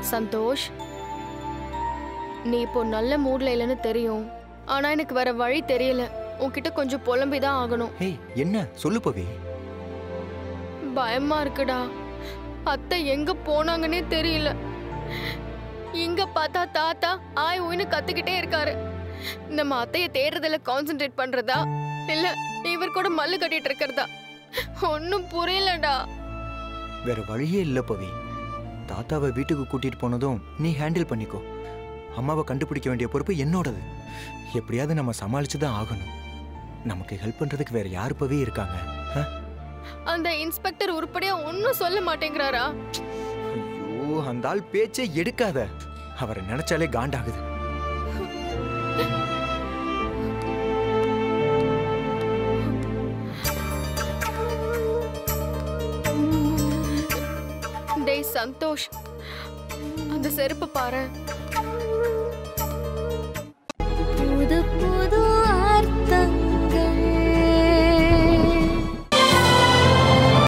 சந்தோஷ் நீ இப்போ நல்ல மூட்ல இல்லைன்னு தெரியும் ஆனா எனக்கு வேற வழி தெரியல உன்கிட்ட கொஞ்சம் புலம்பி தான் ஆகணும் ஏய் என்ன சொல்லு பவி பயமா இருக்குடா அத்தை எங்க போனாங்கன்னே தெரியல இங்க பார்த்தா தாத்தா ஆய் ஊன்னு கத்துக்கிட்டே இருக்காரு நம்ம அத்தைய தேடுறதுல கான்சென்ட்ரேட் பண்றதா இல்ல இவர் கூட மல்லு கட்டிட்டு இருக்கிறதா ஒன்னும் புரியலடா வேற வழியே இல்ல பவி தாத்தாவை வீட்டுக்கு கூட்டிட்டு போனதும் நீ ஹேண்டில் பண்ணிக்கோ அம்மாவை கண்டுபிடிக்க வேண்டிய பொறுப்பு என்னோடது எப்படியாவது நம்ம சமாளிச்சு தான் ஆகணும் நமக்கு ஹெல்ப் பண்றதுக்கு வேற யார் பவி இருக்காங்க ஆ? அந்த இன்ஸ்பெக்டர் உருப்படியா ஒன்னும் சொல்ல மாட்டேங்கிறாரா ஐயோ அந்த ஆள் பேச்சே எடுக்காத அவரை நினைச்சாலே காண்டாகுது டேய் சந்தோஷ் அந்த செருப்பு பாரு